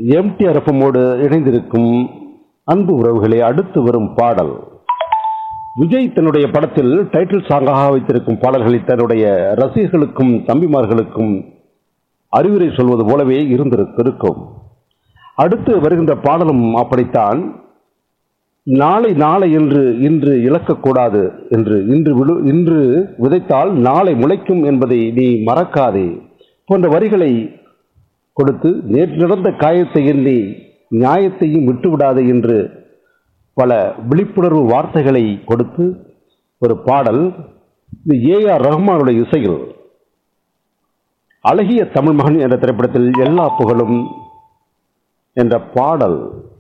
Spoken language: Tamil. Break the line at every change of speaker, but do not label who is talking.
எம்டிஆர் எஃப்எம்மோடு இணைந்திருக்கும் அன்பு உறவுகளே அடுத்து வரும் பாடல் விஜய் தன்னுடைய படத்தில் டைட்டில் சாங்காக வைத்திருக்கும் பாடல்களை தன்னுடைய ரசிகர்களுக்கும் தம்பிமார்களுக்கும் அறிவுரை சொல்வது போலவே இருந்திருக்கும் அடுத்து வருகின்ற பாடலும் அப்படித்தான் நாளை நாளை என்று இன்று இழக்கக்கூடாது என்று இன்று விழு இன்று விதைத்தால் நாளை முளைக்கும் என்பதை நீ மறக்காதே போன்ற வரிகளை கொடுத்து நேற்று நடந்த காயத்தை எண்ணி நியாயத்தையும் விட்டுவிடாதே என்று பல விழிப்புணர்வு வார்த்தைகளை கொடுத்து ஒரு பாடல் இது ஏ ஆர் ரஹ்மானுடைய இசையில் அழகிய தமிழ் மகன் என்ற திரைப்படத்தில் எல்லா புகழும் என்ற பாடல்